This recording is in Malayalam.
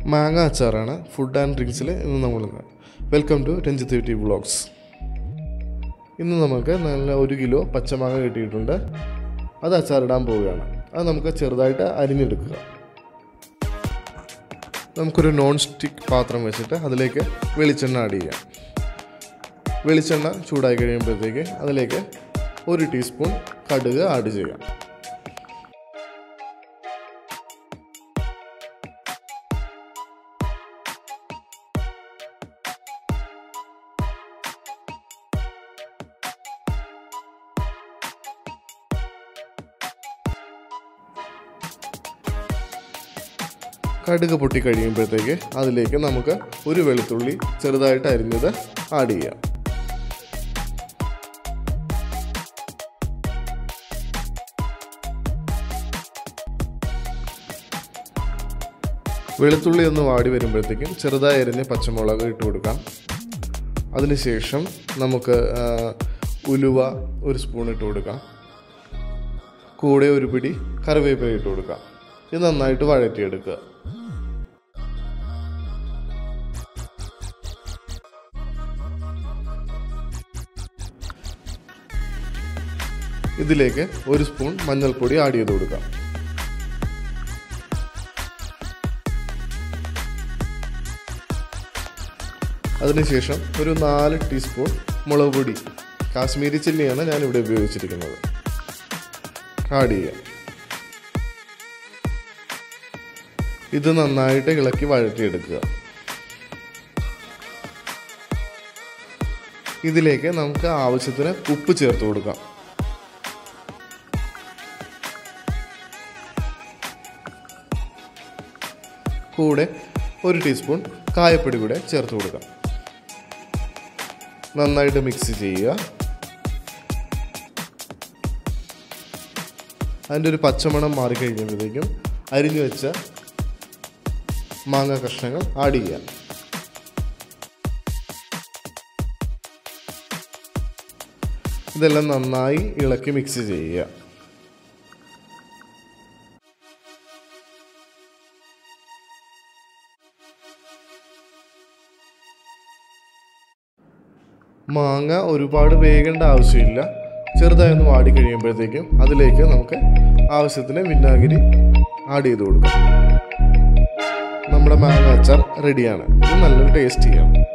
മാങ്ങ അച്ചാറാണ് ഫുഡ് ആൻഡ് ഡ്രിങ്ക്സിൽ ഇന്ന് നമ്മൾ welcome to Ranjith T vlogs ഇന്ന് നമുക്ക് നല്ല ഒരു കിലോ പച്ചമാങ്ങ കിട്ടിയിട്ടുണ്ട് അത് അച്ചാറിടാൻ പോവുകയാണ് അത് നമുക്ക് ചെറുതായിട്ട് അരിഞ്ഞെടുക്കുക നമുക്കൊരു നോൺ സ്റ്റിക്ക് പാത്രം വെച്ചിട്ട് അതിലേക്ക് വെളിച്ചെണ്ണ ആഡ് ചെയ്യാം വെളിച്ചെണ്ണ ചൂടായി കഴിയുമ്പോഴത്തേക്ക് അതിലേക്ക് ഒരു ടീസ്പൂൺ കടുക് ആഡ് ചെയ്യാം കടുക് പൊട്ടി കഴിയുമ്പോഴത്തേക്ക് അതിലേക്ക് നമുക്ക് ഒരു വെളുത്തുള്ളി ചെറുതായിട്ട് അരിഞ്ഞത് ആഡ് ചെയ്യാം വെളുത്തുള്ളി ഒന്ന് വാടി വരുമ്പോഴത്തേക്കും ചെറുതായി അരിഞ്ഞ് പച്ചമുളക് ഇട്ട് കൊടുക്കാം അതിനുശേഷം നമുക്ക് ആ, ഉലുവ ഒരു സ്പൂൺ ഇട്ട് കൊടുക്കാം കൂടെ ഒരു പിടി കറിവേപ്പില ഇട്ട് കൊടുക്കാം ഇത് നന്നായിട്ട് വഴറ്റിയെടുക്കുക ഇതിലേക്ക് ഒരു സ്പൂൺ മഞ്ഞൾപ്പൊടി ആഡ് ചെയ്ത് കൊടുക്കാം അതിനുശേഷം ഒരു നാല് ടീസ്പൂൺ മുളക് പൊടി കാശ്മീരി ചില്ലിയാണ് ഞാൻ ഇവിടെ ഉപയോഗിച്ചിരിക്കുന്നത് ആഡ് ചെയ്യാം ഇത് നന്നായിട്ട് ഇളക്കി വഴറ്റിയെടുക്കുക ഇതിലേക്ക് നമുക്ക് ആവശ്യത്തിന് ഉപ്പ് ചേർത്ത് കൊടുക്കാം കൂടെ ഒരു ടീസ്പൂൺ കായപ്പൊടി കൂടെ ചേർത്ത് കൊടുക്കാം നന്നായിട്ട് മിക്സ് ചെയ്യുക അതിൻ്റെ ഒരു പച്ചമണം മാറിക്കഴിയുമ്പോഴത്തേക്കും അരിഞ്ഞു വെച്ച മാങ്ങ കഷ്ണങ്ങൾ ആഡ് ചെയ്യാം ഇതെല്ലാം നന്നായി ഇളക്കി മിക്സ് ചെയ്യുക മാങ്ങ ഒരുപാട് വേകേണ്ട ആവശ്യമില്ല ചെറുതായി ഒന്ന് വാടി കഴിയുമ്പോഴത്തേക്കും അതിലേക്ക് നമുക്ക് ആവശ്യത്തിന് വിനാഗിരി ആഡ് ചെയ്ത് കൊടുക്കാം നമ്മുടെ മാങ്ങ അച്ചാർ റെഡിയാണ് ഇത് നല്ലൊരു ടേസ്റ്റ് ചെയ്യാം